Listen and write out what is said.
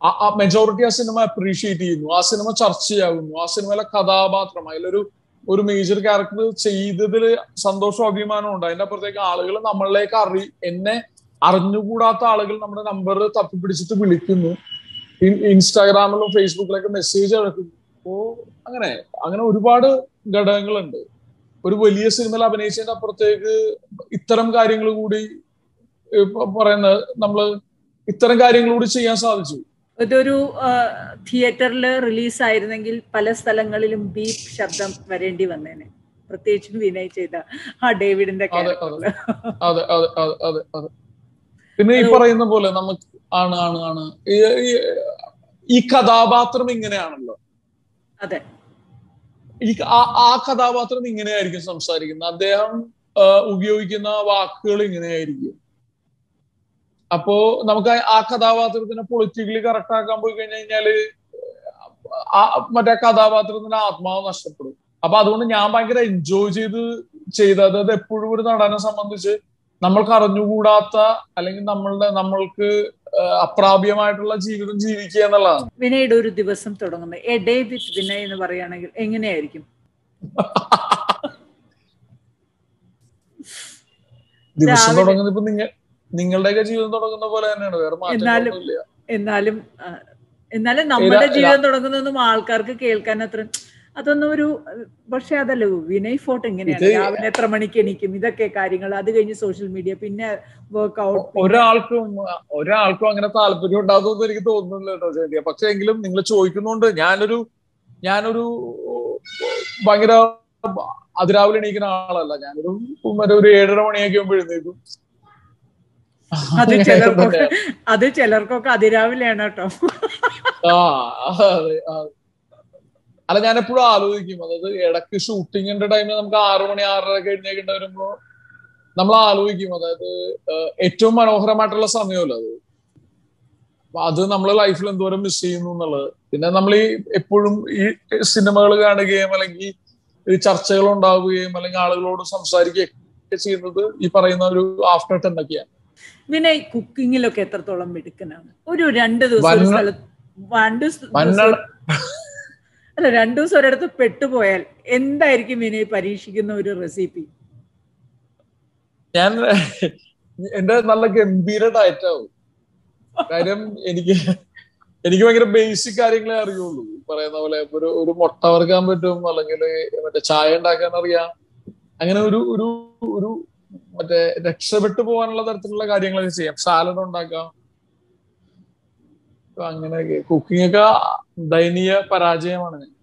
majority ആ cinema appreciate ചെയ്യുന്നു ആ സിനിമ ചർച്ചയാകുന്നു ആ സിനിമയിലെ കഥാപാത്രം അതിലൊരു ഒരു മേജർ ക്യാരക്ടർ ചെയ്തതിൽ സന്തോഷവും അഭിമാനവും ഉണ്ട് അതിന്റെ അപ്പുറത്തേക്ക് ആളുകൾ നമ്മളിലേക്ക് അറി എന്നെ അറിഞ്ഞുകൂടാത്ത ആളുകൾ നമ്മുടെ നമ്പർ തപ്പിപ്പിടിച്ചിട്ട് വിളിക്കുന്നു ഇൻസ്റ്റാഗ്രാമിലും ഫേസ്ബുക്കിലൊക്കെ മെസ്സേജ് അയക്കുന്നു അപ്പോ അങ്ങനെ അങ്ങനെ ഒരുപാട് ഘടകങ്ങളുണ്ട് ഒരു വലിയ സിനിമയിൽ അഭിനയിച്ചതിന്റെ അപ്പുറത്തേക്ക് ഇത്തരം കാര്യങ്ങൾ കൂടി പറയുന്നത് നമ്മള് ഇത്തരം കാര്യങ്ങൾ കൂടി ചെയ്യാൻ സാധിച്ചു ഇതൊരു തിയേറ്ററിൽ റിലീസ് ആയിരുന്നെങ്കിൽ പല സ്ഥലങ്ങളിലും ബീപ്പ് ശബ്ദം വരേണ്ടി വന്നേനെ പ്രത്യേകിച്ചും വിനയ് ചെയ്ത ആ ഡേവിഡിന്റെ അതെ അതെ അതെ അതെ അതെ അതെ അതെ പിന്നെ ഈ പറയുന്ന പോലെ നമുക്ക് ആണ് ആണ് ആണ് ഈ കഥാപാത്രം ഇങ്ങനെയാണല്ലോ അതെ ഈ ആ കഥാപാത്രം ഇങ്ങനെയായിരിക്കും സംസാരിക്കുന്നത് അദ്ദേഹം ഉപയോഗിക്കുന്ന വാക്കുകൾ ഇങ്ങനെയായിരിക്കും അപ്പോ നമുക്ക് ആ കഥാപാത്രത്തിനെ പൊളിറ്റിക്കലി കറക്റ്റ് ആക്കാൻ പോയി കഴിഞ്ഞു കഴിഞ്ഞാല് ആ മറ്റേ കഥാപാത്രത്തിന്റെ ആത്മാവ് നഷ്ടപ്പെടും അപ്പൊ അതുകൊണ്ട് ഞാൻ ഭയങ്കര എൻജോയ് ചെയ്ത് ചെയ്ത അതായത് എപ്പോഴും ഒരു നടനെ സംബന്ധിച്ച് നമ്മൾക്ക് അറിഞ്ഞുകൂടാത്ത അല്ലെങ്കിൽ നമ്മളുടെ നമ്മൾക്ക് അപ്രാപ്യമായിട്ടുള്ള ജീവിതം ജീവിക്കുക എന്നുള്ളതാണ് വിനയുടെ ഒരു ദിവസം തുടങ്ങുന്നത് എ ഡേ വിത്ത് വിനയ് എന്ന് പറയുകയാണെങ്കിൽ എങ്ങനെയായിരിക്കും ദിവസം തുടങ്ങുന്നത് ഇപ്പൊ നിങ്ങൾ നിങ്ങളുടെയൊക്കെ ജീവിതം തുടങ്ങുന്ന പോലെ തന്നെയാണ് വേറെ മാറ്റങ്ങളൊന്നുമില്ല എന്നാലും എന്നാലും നമ്മുടെ ജീവിതം തുടങ്ങുന്നതൊന്നും ആൾക്കാർക്ക് കേൾക്കാൻ അത്ര അതൊന്നും ഒരു പക്ഷെ അതല്ല വിനയ് ഫോർട്ട് എങ്ങനെയാണ് രാവിലെ എത്ര മണിക്ക് എണീക്കും ഇതൊക്കെ കാര്യങ്ങൾ അത് കഴിഞ്ഞ് സോഷ്യൽ മീഡിയ പിന്നെ വർക്ക്ഔട്ട് ഒരാൾക്കും ഒരാൾക്കും അങ്ങനെ താല്പര്യം ഉണ്ടാകുമെന്ന് എനിക്ക് തോന്നുന്നില്ല കേട്ടോ ചേട്ടിയ പക്ഷെ എങ്കിലും നിങ്ങൾ ചോദിക്കുന്നുണ്ട് ഞാനൊരു ഞാനൊരു ഭയങ്കര അതിരാവിലെ എണീക്കുന്ന ആളല്ല ഞാനൊരു ഒരു ഏഴര മണിയൊക്കെ ആകുമ്പോൾ എഴുന്നേക്കും അത് ചിലർക്കൊക്കെ അത് ചിലർക്കൊക്കെ അതിരാവിലെയാണ് കേട്ടോ ആ അതെ അല്ല ഞാൻ എപ്പോഴും ആലോചിക്കും അതായത് ഇടയ്ക്ക് ഷൂട്ടിങ്ങിന്റെ ടൈമിൽ നമുക്ക് ആറു മണി ആറര കഴിഞ്ഞേക്കേണ്ടി വരുമ്പോ നമ്മൾ ആലോചിക്കും അതായത് ഏറ്റവും മനോഹരമായിട്ടുള്ള സമയമല്ലോ അത് അപ്പൊ അത് നമ്മൾ ലൈഫിൽ എന്തോരം മിസ് ചെയ്യുന്നു എന്നുള്ളത് പിന്നെ നമ്മൾ ഈ എപ്പോഴും ഈ സിനിമകൾ കാണുകയും അല്ലെങ്കിൽ ഈ ചർച്ചകൾ ഉണ്ടാവുകയും അല്ലെങ്കിൽ ആളുകളോട് സംസാരിക്കുകയും ഒക്കെ ചെയ്യുന്നത് ഈ പറയുന്ന ഒരു ആഫ്റ്റർ ടെൻ ഒക്കെയാണ് വിനയ് കുക്കിങ്ങിലൊക്കെ എത്രത്തോളം മിടുക്കനാണ് ഒരു രണ്ട് ദിവസം രണ്ട് അല്ല രണ്ടു ദിവസം ഒരിടത്ത് പെട്ടുപോയാൽ എന്തായിരിക്കും വിനയ് പരീക്ഷിക്കുന്ന ഒരു റെസിപ്പി ഞാൻ എന്റെ നല്ല ഗംഭീര ഡയറ്റ് ആവും കാര്യം എനിക്ക് എനിക്ക് ഭയങ്കര ബേസിക് കാര്യങ്ങളെ അറിയുള്ളൂ പറയുന്ന പോലെ ഒരു ഒരു മുട്ട വറുക്കാൻ പറ്റും അല്ലെങ്കിൽ മറ്റേ ചായ ഉണ്ടാക്കാൻ അറിയാം അങ്ങനെ ഒരു ഒരു ഒരു മറ്റേ രക്ഷപ്പെട്ടു പോകാനുള്ള തരത്തിലുള്ള കാര്യങ്ങളൊക്കെ ചെയ്യാം സാലഡ് ഉണ്ടാക്കാം അങ്ങനെയൊക്കെ കുക്കിംഗ് ഒക്കെ ദയനീയ പരാജയമാണ്